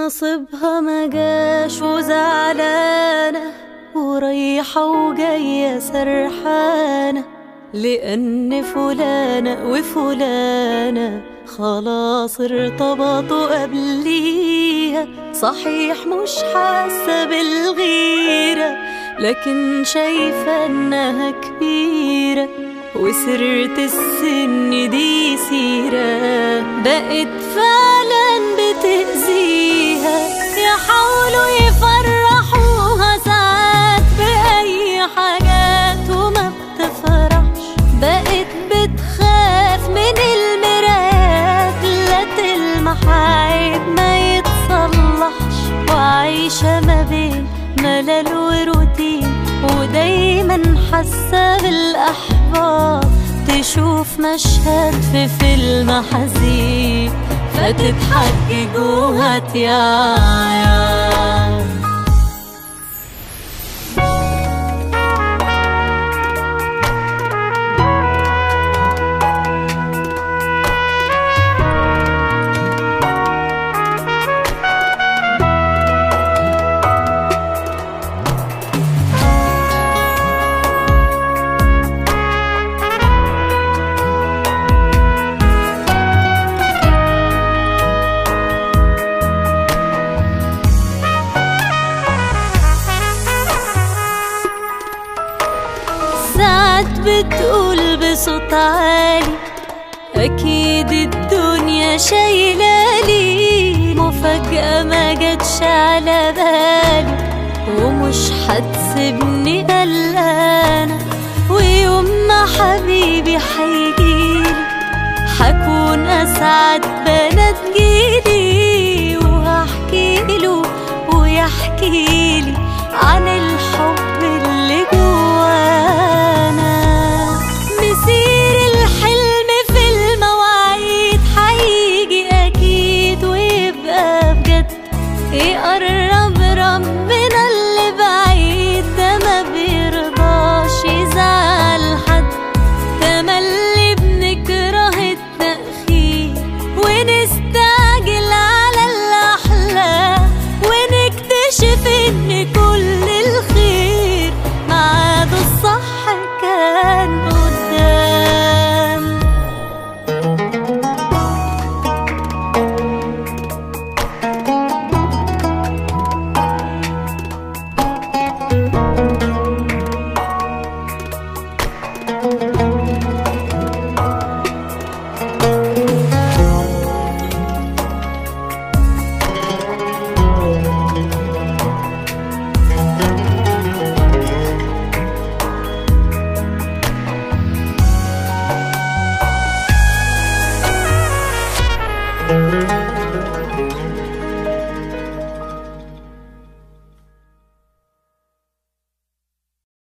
نصيبها ما جاش وزعلانة ورايحة وجاية سرحانة لأن فلانة وفلانة خلاص ارتبطوا قبليها صحيح مش حاسة بالغيرة لكن شايفة انها كبيرة وسرت السن دي سيرة بقت فعلا بتأذيها يحاولوا يفرحوها ساعات بأي حاجات وما بتفرحش بقت بتخاف من المرايات لا تلمح عيب ما يتصلحش وعايشة ما بين ملل وروتين ودايما حاسة بالأحباط تشوف مشهد في فيلم حزين فتضحك جوها تعيط ساعات بتقول بصوت عالي أكيد الدنيا شايلالي مفاجأة ما جاتش على بالي ومش هتسيبني قلقانة ويوم ما حبيبي هيجيلي هكون أسعد بنات جيلي وهحكيله ويحكيلي عن الحب اللي جوانا مسير الحلم في المواعيد هيجي أكيد ويبقى بجد يقرب ربنا اللي بعيد ده ما بيرضاش يزعل حد تملي بنكره التأخير ونستعجل على الأحلام ونكتشف إن كل الخير ميعاده الصح كان قدام thank you